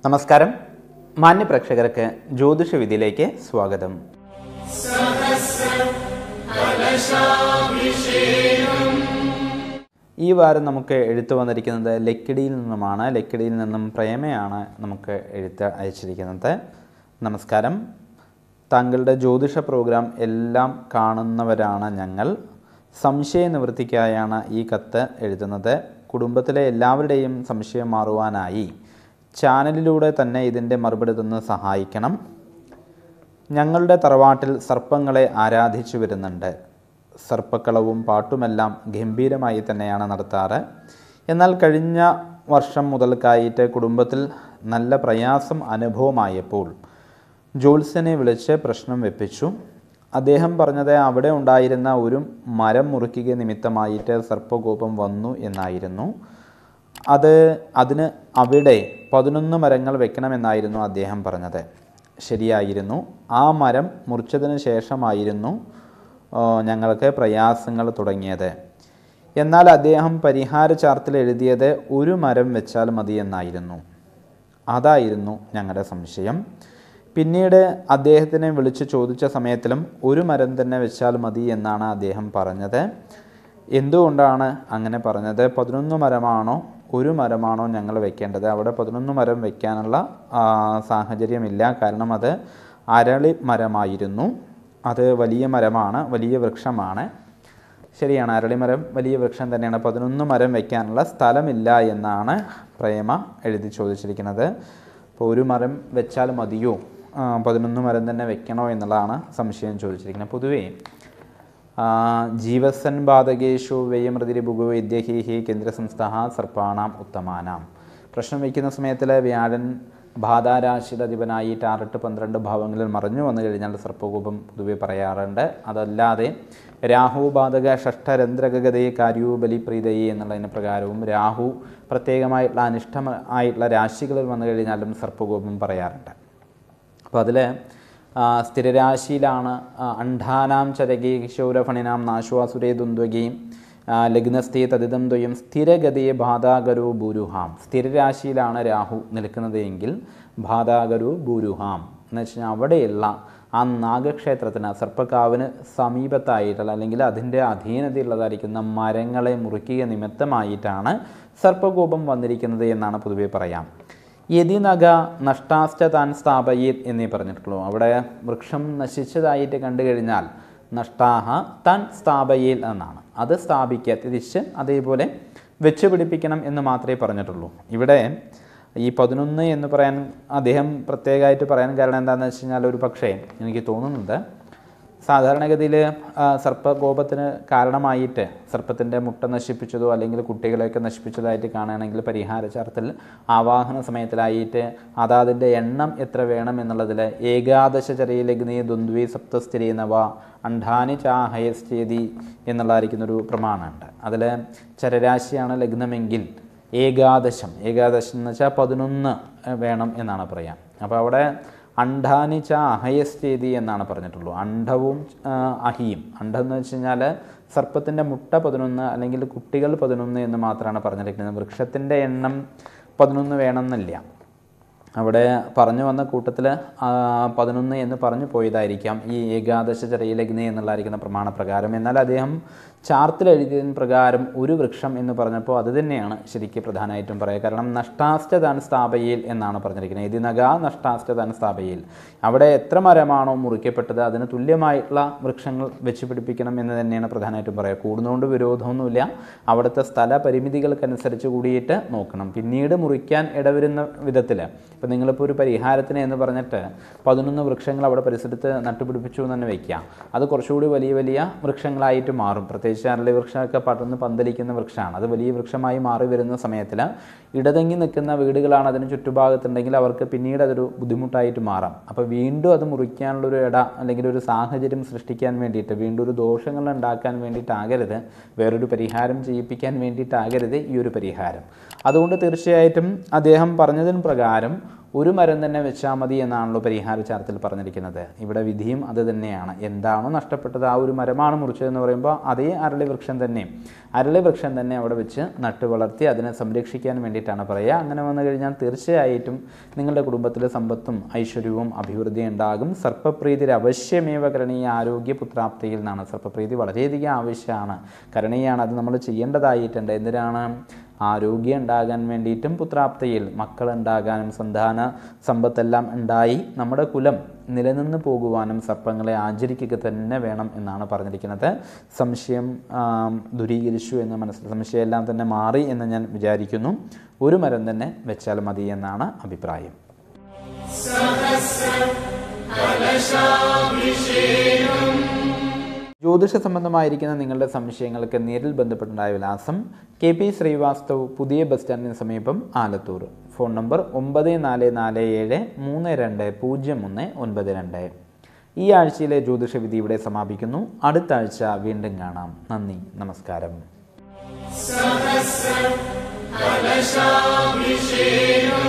നമസ്കാരം മാന്യ പ്രേക്ഷകർക്ക് ജ്യോതിഷ വിധിയിലേക്ക് സ്വാഗതം ഈ വാരം നമുക്ക് എഴുത്ത് വന്നിരിക്കുന്നത് ലക്കിടിയിൽ നിന്നുമാണ് ലക്കിടിയിൽ നിന്നും പ്രേമയാണ് നമുക്ക് എഴുത്ത് അയച്ചിരിക്കുന്നത് നമസ്കാരം താങ്കളുടെ ജ്യോതിഷ പ്രോഗ്രാം എല്ലാം കാണുന്നവരാണ് ഞങ്ങൾ സംശയ നിവൃത്തിക്കായാണ് ഈ കത്ത് എഴുതുന്നത് കുടുംബത്തിലെ എല്ലാവരുടെയും സംശയം മാറുവാനായി ചാനലിലൂടെ തന്നെ ഇതിൻ്റെ മറുപടി തന്ന് സഹായിക്കണം ഞങ്ങളുടെ തറവാട്ടിൽ സർപ്പങ്ങളെ ആരാധിച്ചു വരുന്നുണ്ട് സർപ്പക്കളവും പാട്ടുമെല്ലാം ഗംഭീരമായി തന്നെയാണ് നടത്താറ് എന്നാൽ കഴിഞ്ഞ വർഷം മുതൽക്കായിട്ട് കുടുംബത്തിൽ നല്ല പ്രയാസം അനുഭവമായപ്പോൾ ജോത്സ്യനെ വിളിച്ച് പ്രശ്നം വെപ്പിച്ചു അദ്ദേഹം പറഞ്ഞത് അവിടെ ഉണ്ടായിരുന്ന ഒരു മരം മുറിക്കുക നിമിത്തമായിട്ട് സർപ്പകോപം വന്നു എന്നായിരുന്നു അത് അതിന് അവിടെ പതിനൊന്ന് മരങ്ങൾ വെക്കണമെന്നായിരുന്നു അദ്ദേഹം പറഞ്ഞത് ശരിയായിരുന്നു ആ മരം മുറിച്ചതിന് ശേഷമായിരുന്നു ആ, ഞങ്ങൾക്ക് പ്രയാസങ്ങൾ തുടങ്ങിയത് എന്നാൽ അദ്ദേഹം പരിഹാര ചാർത്തിൽ എഴുതിയത് ഒരു മരം വെച്ചാൽ മതി എന്നായിരുന്നു അതായിരുന്നു ഞങ്ങളുടെ സംശയം പിന്നീട് അദ്ദേഹത്തിനെ വിളിച്ച് ചോദിച്ച സമയത്തിലും ഒരു മരം തന്നെ വെച്ചാൽ മതി എന്നാണ് അദ്ദേഹം പറഞ്ഞത് എന്തുകൊണ്ടാണ് അങ്ങനെ പറഞ്ഞത് പതിനൊന്ന് മരമാണോ ഒരു മരമാണോ ഞങ്ങൾ വെക്കേണ്ടത് അവിടെ പതിനൊന്ന് മരം വെക്കാനുള്ള ആ, സാഹചര്യമില്ല കാരണം അത് അരളി മരമായിരുന്നു അത് വലിയ മരമാണ് വലിയ വൃക്ഷമാണ് ശരിയാണ് അരളിമരം വലിയ വൃക്ഷം തന്നെയാണ് പതിനൊന്ന് മരം വെക്കാനുള്ള സ്ഥലമില്ല എന്നാണ് പ്രേമ എഴുതി ചോദിച്ചിരിക്കുന്നത് അപ്പോൾ ഒരു മരം വെച്ചാൽ മതിയോ ആ, പതിനൊന്ന് മരം തന്നെ വെക്കണോ എന്നുള്ളതാണ് സംശയം ചോദിച്ചിരിക്കുന്നത് പൊതുവേ ആ, ജീവസൻ ബാധകേഷു വ്യയമൃതിരിഭുഗു വിദ്യഹീഹി കേന്ദ്ര സംസ്ഥ സർപ്പാണാം ഉത്തമാനാം പ്രശ്നം വയ്ക്കുന്ന സമയത്തിൽ വ്യാഴൻ ബാധാരാശിയുടെ അധിപനായിട്ട് ആറെട്ട് പന്ത്രണ്ട് ഭാവങ്ങളിൽ മറഞ്ഞു വന്നു കഴിഞ്ഞാൽ സർപ്പകൂപം പൊതുവെ പറയാറുണ്ട് അതല്ലാതെ രാഹു ബാധക ഷഷ്ഠരന്ധ്രഗതയെ കാര്യൂ ബലിപ്രീതയെ എന്നുള്ളതിന് പ്രകാരവും രാഹു പ്രത്യേകമായിട്ടുള്ള അനിഷ്ടമായിട്ടുള്ള രാശികളിൽ വന്നു കഴിഞ്ഞാലും സർപ്പകോപം പറയാറുണ്ട് അപ്പോൾ അതിൽ സ്ഥിരരാശിയിലാണ് ആ, അണ്ഡാനാം ചരകി കിശോരഫണിനാം നാശ്വാസുരേ ദ്വന്ദ്വകീം ലഗ്നസ്ഥേ തതിതം ദ്വയം സ്ഥിരഗതിയെ ബാധാകരു ഭൂരുഹാം സ്ഥിരരാശിയിലാണ് രാഹു നിൽക്കുന്നത് എങ്കിൽ ബാധാകരു ഭൂരുഹാം എന്ന് വെച്ച് കഴിഞ്ഞാൽ അവിടെയുള്ള ആ നാഗക്ഷേത്രത്തിന് സർപ്പക്കാവിന് സമീപത്തായിട്ടുള്ള അല്ലെങ്കിൽ അതിൻ്റെ അധീനതയുള്ളതായിരിക്കുന്ന മരങ്ങളെ മുറിക്കുക നിമിത്തമായിട്ടാണ് സർപ്പകോപം വന്നിരിക്കുന്നത് എന്നാണ് പൊതുവെ പറയാം യതിനഗ നഷ്ടാശ്ച താൻ സ്ഥാപയത് എന്നേ പറഞ്ഞിട്ടുള്ളൂ അവിടെ വൃക്ഷം നശിച്ചതായിട്ട് കണ്ടു കഴിഞ്ഞാൽ നഷ്ടാഹ താൻ സ്ഥാപയേൽ എന്നാണ് അത് സ്ഥാപിക്കുക തിരിച്ച് അതേപോലെ വെച്ച് പിടിപ്പിക്കണം എന്ന് മാത്രമേ പറഞ്ഞിട്ടുള്ളൂ ഇവിടെ ഈ പതിനൊന്ന് എന്ന് പറയാൻ അദ്ദേഹം പ്രത്യേകമായിട്ട് പറയാൻ കാരണം എന്താണെന്ന് വെച്ച് കഴിഞ്ഞാൽ ഒരു പക്ഷേ എനിക്ക് തോന്നുന്നത് സാധാരണഗതിയിൽ സർപ്പകോപത്തിന് കാരണമായിട്ട് സർപ്പത്തിൻ്റെ മുട്ട നശിപ്പിച്ചതോ അല്ലെങ്കിൽ കുട്ടികളെയൊക്കെ നശിപ്പിച്ചതായിട്ട് കാണുകയാണെങ്കിൽ പരിഹാര ചാർത്തിൽ ആവാഹന സമയത്തിലായിട്ട് അതാതിൻ്റെ എണ്ണം എത്ര വേണം എന്നുള്ളതിൽ ഏകാദശ ചരയിലഗ്നി ദ്വന്ദ്വി സപ്തസ്ഥിരി നവ അണ്ഡാനി ചാഹയസ്ഥേതി എന്നുള്ളതായിരിക്കുന്ന ഒരു പ്രമാണമുണ്ട് അതിൽ ചരരാശിയാണ് ലഗ്നമെങ്കിൽ ഏകാദശം ഏകാദശം എന്ന് വെച്ചാൽ പതിനൊന്ന് വേണം എന്നാണ് പറയാം അപ്പോൾ അവിടെ അണ്ഡാനി ച അഹയസ്ഥേതി എന്നാണ് പറഞ്ഞിട്ടുള്ളൂ അണ്ഡവും ആ, അഹിയും അണ്ഡം എന്ന് വെച്ച് കഴിഞ്ഞാൽ സർപ്പത്തിൻ്റെ മുട്ട പതിനൊന്ന് അല്ലെങ്കിൽ കുട്ടികൾ പതിനൊന്ന് എന്ന് മാത്രമാണ് പറഞ്ഞിരിക്കുന്നത് വൃക്ഷത്തിൻ്റെ എണ്ണം പതിനൊന്ന് വേണമെന്നില്ല അവിടെ പറഞ്ഞു വന്ന കൂട്ടത്തിൽ പതിനൊന്ന് എന്ന് പറഞ്ഞു പോയതായിരിക്കാം ഈ ഏകാദശ ചരയിലഗ്നി എന്നുള്ളതായിരിക്കുന്ന പ്രമാണപ്രകാരം എന്നാൽ അദ്ദേഹം ചാർത്തിൽ എഴുതിയതിന് പ്രകാരം ഒരു വൃക്ഷം എന്ന് പറഞ്ഞപ്പോൾ അത് തന്നെയാണ് ശരിക്കും പ്രധാനമായിട്ടും പറയുക കാരണം നഷ്ടാഷ്ടതാൻ സ്ഥാപയിൽ എന്നാണ് പറഞ്ഞിരിക്കുന്നത് ഇതിനക നഷ്ടാഷ്ടതാൻ സ്ഥാപയിൽ അവിടെ എത്ര മരമാണോ മുറിക്കപ്പെട്ടത് അതിന് തുല്യമായിട്ടുള്ള വൃക്ഷങ്ങൾ വെച്ച് പിടിപ്പിക്കണം എന്ന് തന്നെയാണ് പ്രധാനമായിട്ടും പറയുക കൂടുന്നതുകൊണ്ട് വിരോധമൊന്നുമില്ല അവിടുത്തെ സ്ഥല പരിമിതികൾക്കനുസരിച്ച് കൂടിയിട്ട് നോക്കണം പിന്നീട് മുറിക്കാൻ ഇടവരുന്ന വിധത്തിൽ ഇപ്പം നിങ്ങളിപ്പോൾ ഒരു പരിഹാരത്തിന് എന്ന് പറഞ്ഞിട്ട് പതിനൊന്ന് വൃക്ഷങ്ങൾ അവിടെ പരിസരത്ത് നട്ടുപിടിപ്പിച്ചു എന്ന് തന്നെ വയ്ക്കുക അത് കുറച്ചുകൂടി വലിയ വലിയ വൃക്ഷങ്ങളായിട്ട് മാറും പ്രത്യേകിച്ച് അരളി വൃക്ഷമൊക്കെ പടർന്ന് പന്തലിക്കുന്ന വൃക്ഷമാണ് അത് വലിയ വൃക്ഷമായി മാറി വരുന്ന സമയത്തിൽ ഇടതങ്ങി നിൽക്കുന്ന വീടുകളാണ് അതിന് ചുറ്റുഭാഗത്തുണ്ടെങ്കിൽ അവർക്ക് പിന്നീട് അതൊരു ബുദ്ധിമുട്ടായിട്ട് മാറാം അപ്പോൾ വീണ്ടും അത് മുറിക്കാനുള്ളൊരു ഇട അല്ലെങ്കിൽ ഒരു സാഹചര്യം സൃഷ്ടിക്കാൻ വേണ്ടിയിട്ട് വീണ്ടും ഒരു ദോഷങ്ങൾ ഉണ്ടാക്കാൻ വേണ്ടിയിട്ടാകരുത് വേറൊരു പരിഹാരം ചെയ്യിപ്പിക്കാൻ വേണ്ടിയിട്ടാകരുത് ഈ ഒരു പരിഹാരം അതുകൊണ്ട് തീർച്ചയായിട്ടും അദ്ദേഹം പറഞ്ഞതിന് പ്രകാരം ഒരു മരം തന്നെ വെച്ചാൽ മതി എന്നാണല്ലോ പരിഹാര ചാരത്തിൽ പറഞ്ഞിരിക്കുന്നത് ഇവിടെ വിധിയും അത് തന്നെയാണ് എന്താണോ നഷ്ടപ്പെട്ടത് ആ ഒരു മരമാണ് മുറിച്ചതെന്ന് പറയുമ്പോൾ അതേ അരളി വൃക്ഷം തന്നെ അരളി വൃക്ഷം തന്നെ അവിടെ വെച്ച് നട്ടു വളർത്തി അതിനെ സംരക്ഷിക്കാൻ വേണ്ടിയിട്ടാണ് പറയുക അങ്ങനെ വന്നു കഴിഞ്ഞാൽ തീർച്ചയായിട്ടും നിങ്ങളുടെ കുടുംബത്തിൽ സമ്പത്തും ഐശ്വര്യവും അഭിവൃദ്ധിയും ഉണ്ടാകും സർപ്പപ്രീതി അവശ്യമേവ കരണീയ ആരോഗ്യ പുത്രാപ്തിയിൽ നിന്നാണ് സർപ്പപ്രീതി വളരെയധികം ആവശ്യമാണ് കരണീയാണ് അത് നമ്മൾ ചെയ്യേണ്ടതായിട്ടുണ്ട് എന്തിനാണ് ആരോഗ്യം ഉണ്ടാകാൻ വേണ്ടിയിട്ടും പുത്രാപ്തിയിൽ മക്കളുണ്ടാകാനും സന്താന സമ്പത്തെല്ലാം ഉണ്ടായി നമ്മുടെ കുലം നിലനിന്ന് പോകുവാനും സർപ്പങ്ങളെ ആചരിക്കുക തന്നെ വേണം എന്നാണ് പറഞ്ഞിരിക്കുന്നത് സംശയം ആം, ദൂരീകരിച്ചു എന്ന് മനസ്സിൽ സംശയമെല്ലാം തന്നെ മാറി എന്ന് ഞാൻ വിചാരിക്കുന്നു ഒരു മരം തന്നെ വെച്ചാൽ മതി എന്നാണ് അഭിപ്രായം ജ്യോതിഷ സംബന്ധമായിരിക്കുന്ന നിങ്ങളുടെ സംശയങ്ങൾക്ക് നേരിൽ ബന്ധപ്പെട്ടുണ്ടായ വിലാസം കെ പി ശ്രീവാസ്തവ് പുതിയ ബസ് സ്റ്റാൻഡിന് സമീപം ആലത്തൂർ ഫോൺ നമ്പർ ഒമ്പത് നാല് നാല് ഏഴ് മൂന്ന് രണ്ട് പൂജ്യം ഒന്ന് ഒൻപത് രണ്ട് ഈ ആഴ്ചയിലെ ജ്യോതിഷ വിധി ഇവിടെ സമാപിക്കുന്നു അടുത്ത ആഴ്ച വീണ്ടും കാണാം നന്ദി നമസ്കാരം കലശാഭിഷേകം